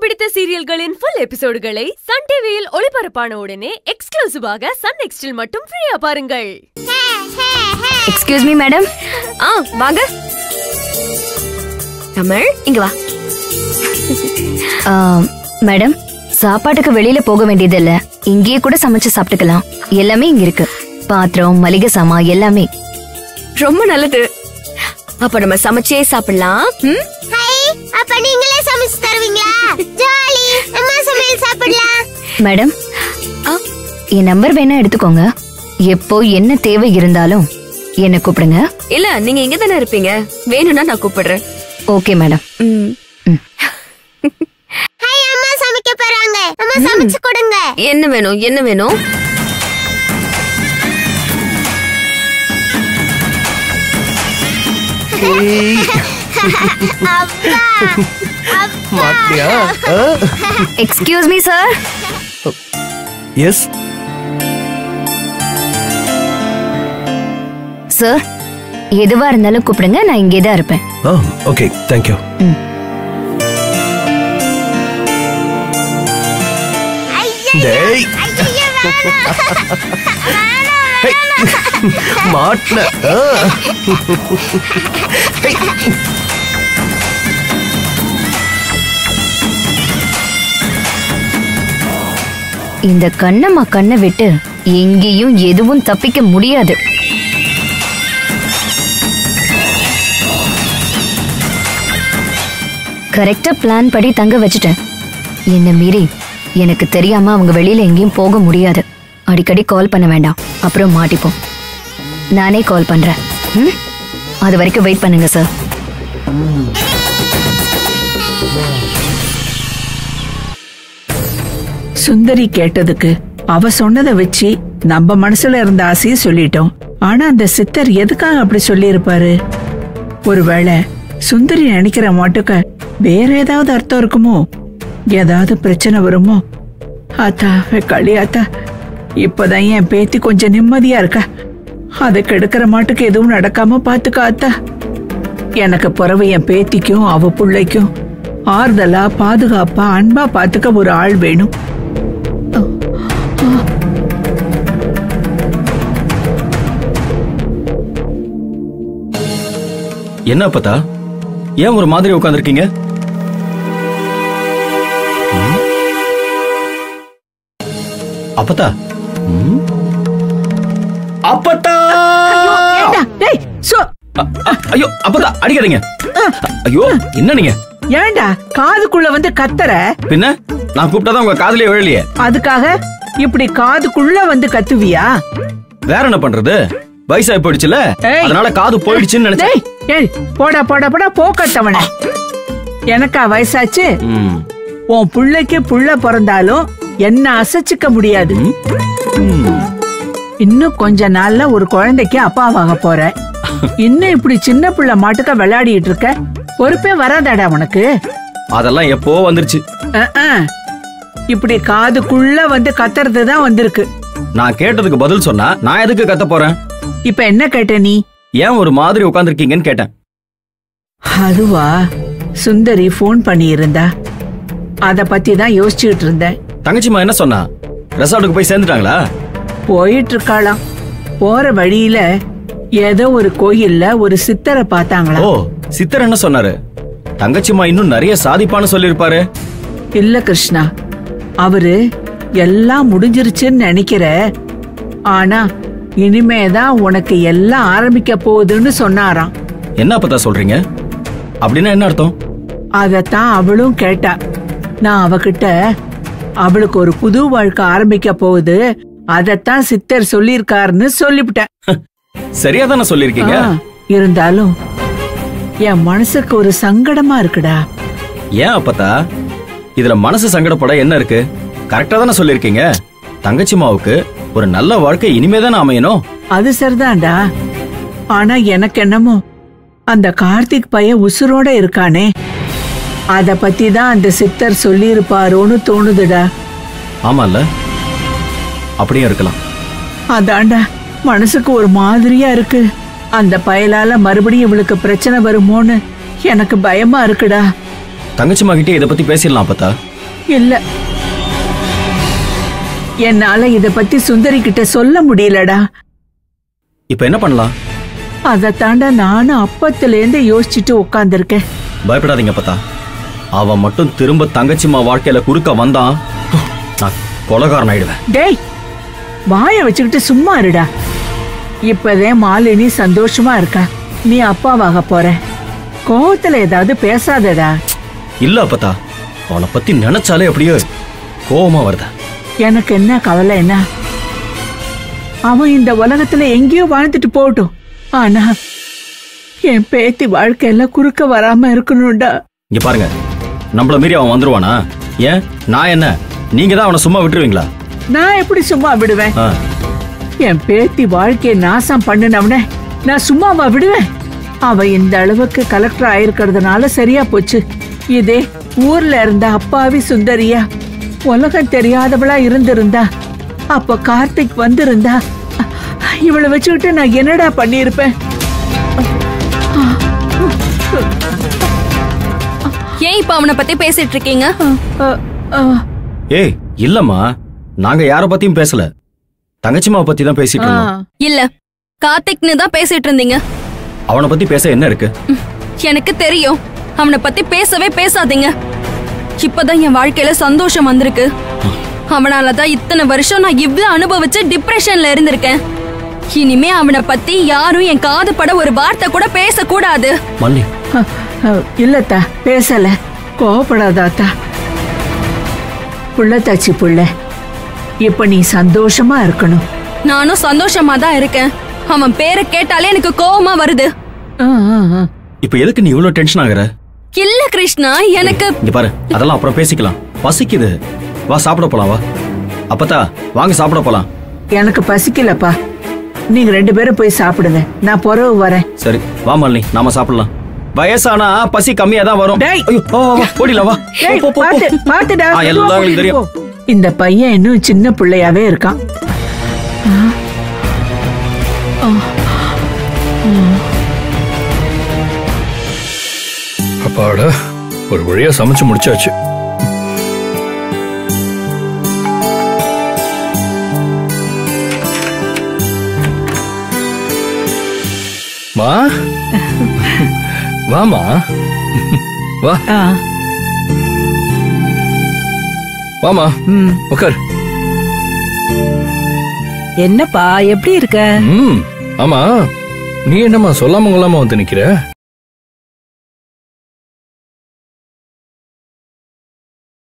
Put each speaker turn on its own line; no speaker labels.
பிடித்த சீரியல்களின் full எபிசோடுகளை Sun டிவியில் ஒளிபரப்பான உடனே எக்ஸ்க்ளூசிவாக சன் நெக்ஸ்டில் மட்டும் ஃப்ரீயா பாருங்கள்
எக்ஸ்கியூஸ் மீ மேடம் ஆ வாங்க தமிழ் இங்க வா மேடம் சாப்பாட்டுக்கு வெளியில போக வேண்டியது இல்ல இங்கேயே கூட சமைச்சு சாப்பிட்டுக்கலாம் எல்லாமே இங்க இருக்கு பாத்திரம் மளிகை சாமா எல்லாமே ரொம்ப நல்லது அப்ப நம்ம சமைச்சே சாப்பிடலாம் ம்?
ஹை அப்ப நீங்களே சமைச்சு தருவீங்களா ஜாலி அம்மா சமையல் சாப்பிடலாம்
மேடம் ஆ, என் நம்பர் வேணா எடுத்துக்கோங்க எப்போ என்ன தேவை இருந்தாலும் என்ன கூப்பிடுங்க
இல்ல நீங்க இங்க தானே இருப்பீங்க வேணும்னா நான் கூப்பிடுறேன்
ஓகே மேடம்
ஹை அம்மா சமைக்க போறாங்க அம்மா சமைச்சு கொடுங்க
என்ன வேணும் என்ன வேணும்
அப்பா
மாட்டியா
excuse me sir
yes
sir எதுவா இருந்தாலும் கூப்பிடுங்க நான் இங்கே தான் இருப்பேன்
ஆ ஓகே தேங்க்யூ டேய்
ஐயோ
ஹேய். மாட்டின ஆ. ஹேய்.
இந்த கண்ணம்மா கண்ணை விட்டு எங்கேயும் எதுவும் தப்பிக்க முடியாது கரெக்டா பிளான் படி தங்க வச்சுட்டேன் என்ன மீறி எனக்கு தெரியாம அவங்க வெளியில எங்கேயும் போக முடியாது அடிக்கடி கால் பண்ண வேண்டாம் அப்புறம் மாட்டிப்போம் நானே கால் பண்றேன் ம்? அது வரைக்கும் வெயிட் பண்ணுங்க சார்
சுந்தரி கேட்டதுக்கு அவ சொன்னதை வச்சு நம்ம மனசுல இருந்த ஆசையை சொல்லிட்டோம் ஆனா அந்த சித்தர் எதுக்காக அப்படி சொல்லியிருப்பாரு ஒருவேளை சுந்தரி நினைக்கிற மாட்டுக்க வேற ஏதாவது அர்த்தம் இருக்குமோ ஏதாவது பிரச்சனை வருமோ ஆத்தா களி ஆத்தா இப்பதான் என் பேத்தி கொஞ்சம் நிம்மதியா இருக்கா அதை கெடுக்கிற மாட்டுக்கு எதுவும் நடக்காம பாத்துக்க ஆத்தா எனக்கு பிறவு என் பேத்திக்கும் அவ புள்ளைக்கும் ஆறுதலா பாதுகாப்பா அன்பா பாத்துக்க ஒரு ஆள் வேணும்
என்ன அப்பத்தா ஏன் ஒரு மாதிரி உட்காந்துருக்கீங்க அப்பத்தா ம்? அப்பத்தா
ஏண்டா, டேய், சோ-
அ- அ- ஐயோ அப்பத்தா அடிக்காதீங்க ஐயோ என்ன நீங்க
ஏண்டா காதுக்குள்ள வந்து கத்துற
பின்ன நான் கூப்பிட்டாதான் உங்க காதுலயே விழலையே
அதுக்காக இப்படி காதுக்குள்ள வந்து கத்துவியா
வேற என்ன பண்றது வயசாகி போயிடுச்சுல
ஏய்.
அதனால காது போயிடுச்சுன்னு நினைச்சேன்
டேய் ஏய் போடா போடா போடா போக்கத்தவன எனக்கா வயசாச்சு
ம்.
உன் புள்ளைக்கு புள்ள பிறந்தாலும் என்ன அசைச்சுக்க முடியாது
ம்.
இன்னும் கொஞ்ச நாள்ல ஒரு குழந்தைக்கு அப்பா வாங்க போற இன்னும் இப்படி சின்ன புள்ள மாட்டுக்க விளையாடிட்டு இருக்க பொறுப்பே வராதாடா உனக்கு
அதெல்லாம் எப்போ வந்துருச்சு
அஹ், அஹ். இப்படி காதுக்குள்ள வந்து கத்துறது தான் வந்திருக்கு
நான் கேட்டதுக்கு பதில் சொன்னா நான் எதுக்கு கத்த போறேன்
இப்ப என்ன கேட்ட நீ
ஏன் ஒரு மாதிரி உட்காந்துருக்கீங்கன்னு கேட்டேன்
அதுவா சுந்தரி ஃபோன் பண்ணி இருந்தா அத பத்தி தான் யோசிச்சுட்டு இருந்தேன்
தங்கச்சிமா என்ன சொன்னா ரெசார்ட்டுக்கு போய் சேர்ந்துட்டாங்களா
போயிட்டு இருக்காளாம் போற வழியில ஏதோ ஒரு கோயில்ல ஒரு சித்தரை பார்த்தாங்களா
ஓ சித்தர் என்ன சொன்னாரு தங்கச்சிமா இன்னும் நிறைய சாதிப்பான்னு சொல்லிருப்பாரு
இல்ல கிருஷ்ணா அவரு எல்லாம் முடிஞ்சிருச்சுன்னு நினைக்கிற ஆனா இனிமேதான் உனக்கு எல்லாம் ஆரம்பிக்க போகுதுன்னு சொன்னாராம்
என்ன அப்பதா சொல்றீங்க அப்படின்னா என்ன அர்த்தம்
அதத்தான் அவளும் கேட்டா நான் அவகிட்ட அவளுக்கு ஒரு புது வாழ்க்கை ஆரம்பிக்க போகுது அதத்தான் சித்தர் சொல்லியிருக்காருன்னு சொல்லிவிட்டேன்
சரியா தானே சொல்லிருக்கீங்க
ஆ, இருந்தாலும் என் மனசுக்கு ஒரு சங்கடமா இருக்குடா
ஏன் அப்பத்தா இதுல மனசு சங்கடப்பட என்ன இருக்கு கரெக்டா தானே சொல்லிருக்கீங்க தங்கச்சிமாவுக்கு ஒரு நல்ல வாழ்க்கை இனிமே தானே அமையணும்
அது சரிதான்டா ஆனா எனக்கு என்னமோ அந்த கார்த்திக் பையன் உசுரோட இருக்கானே அத பத்தி தான் அந்த சித்தர் சொல்லியிருப்பாரோன்னு தோணுதுடா
ஆமால்ல அப்படியும் இருக்கலாம்
அதான்டா மனசுக்கு ஒரு மாதிரியா இருக்கு அந்த பயலால மறுபடியும் இவளுக்கு பிரச்சனை வருமோன்னு எனக்கு பயமா இருக்குடா
தங்கச்சிமா கிட்டே இதை பத்தி பேசிடலாம் அப்பத்தா
இல்ல என்னால இத பத்தி சுந்தரி கிட்ட சொல்ல முடியலடா
இப்ப என்ன பண்ணலாம்
அதை தாண்டா நானும் அப்பத்துல இருந்து யோசிச்சுட்டு உட்கார்ந்திருக்கேன்
பயப்படாதீங்க அப்பத்தா அவன் மட்டும் திரும்ப தங்கச்சிமா வாழ்க்கையில குறுக்க வந்தான் நான் கொலகாரன் ஆயிடுவேன்
டேய் வாய வச்சுக்கிட்டு சும்மா இருடா இப்பதே மாலினி சந்தோஷமா இருக்கா நீ அப்பாவாக போற கோவத்துல ஏதாவது பேசாதடா
இல்ல அப்பத்தா அவனை பத்தி நினைச்சாலே அப்படியே கோவமா வருது
எனக்கு என்ன கவலை என்ன அவன் இந்த உலகத்துல எங்கேயோ வாழ்ந்துட்டு போகட்டும் ஆனா என் பேத்தி வாழ்க்கையில குறுக்க வராம இருக்கணும்டா
இங்க பாருங்க நம்மள மீறி அவன் வந்துருவானா ஏன் நான் என்ன நீங்க தான் அவனை சும்மா விட்டுருவீங்களா
நான் எப்படி சும்மா விடுவேன்
ஆ,
என் பேத்தி வாழ்க்கையை நாசம் பண்ணினவன நான் சும்மாவா விடுவேன் அவ இந்த அளவுக்கு கலெக்டர் ஆயிருக்கிறதுனால சரியா போச்சு இதே ஊர்ல இருந்த அப்பாவி சுந்தரியா உலகம் தெரியாதவளா இருந்திருந்தா அப்ப கார்த்திக் வந்திருந்தா இவளை வச்சுக்கிட்டு நான் என்னடா பண்ணியிருப்பேன்
ஏன் இப்ப அவனை பத்தி பேசிட்டு இருக்கீங்க
அ, அ,
ஏய் இல்லம்மா நாங்க யார பத்தியும் பேசல தங்கச்சிமாவை பத்தி தான் பேசிட்டு
ஆ.
இருந்தோம்
இல்ல கார்த்திக்னு தான் பேசிட்டு இருந்தீங்க
அவனை பத்தி பேச என்ன இருக்கு
எனக்கு தெரியும் அவனை பத்தி பேசவே பேசாதீங்க இப்பதான் என் வாழ்க்கையில சந்தோஷம் வந்திருக்கு அவனாலதான் இத்தனை வருஷம் நான் இவ்ளோ அனுபவிச்சு டிப்ரெஷன்ல இருந்திருக்கேன் இனிமே அவனை பத்தி யாரும் என் காது பட ஒரு வார்த்தை கூட பேசக்கூடாது
மல்லி
அ, அ, இல்லத்தா பேசல கோவப்படாதாத்தா புள்ளத்தாச்சி புள்ள இப்ப நீ சந்தோஷமா இருக்கணும்
நானும் சந்தோஷமா தான் இருக்கேன் அவன் பேரை கேட்டாலே எனக்கு கோவமா வருது
ஆ, ஆ, ஆ.
இப்ப எதுக்கு நீ இவ்வளவு டென்ஷன் ஆகுற
இல்ல கிருஷ்ணா எனக்கு
இங்க பாரு அதெல்லாம் அப்புறம் பேசிக்கலாம் பசிக்குது வா சாப்பிட போலாம் வா அப்பத்தா வாங்க சாப்பிட போலாம்
எனக்கு பசிக்கலப்பா நீங்க ரெண்டு பேரும் போய் சாப்பிடுங்க நான் புறவு வரேன்
சரி வா மல்லி நாம சாப்பிடலாம் வயசானா பசி கம்மியா தான் வரும்
டேய்.
ஐயோ, வா, வா, வா, ஓடிலாம் வா
ஏய்,
போ, போ, போ,
பாத்து,
போ.
பாத்துடா,
ஆ,
மெதுவா
எல்லாம் எங்களுக்கு
கூட்டிட்டு
தெரியும்
போ. இந்த பையன் இன்னும் சின்ன பிள்ளையாவே இருக்கான்
அப்பாடா ஒரு வழியா சமைச்சு முடிச்சாச்சு மா வாமா வா
ஆ,
வாமா
ம்.
உட்கார்
என்னப்பா எப்படி இருக்க
ம் ஆமா நீ என்னம்மா சொல்லாம கொள்ளாம வந்து நிக்கிற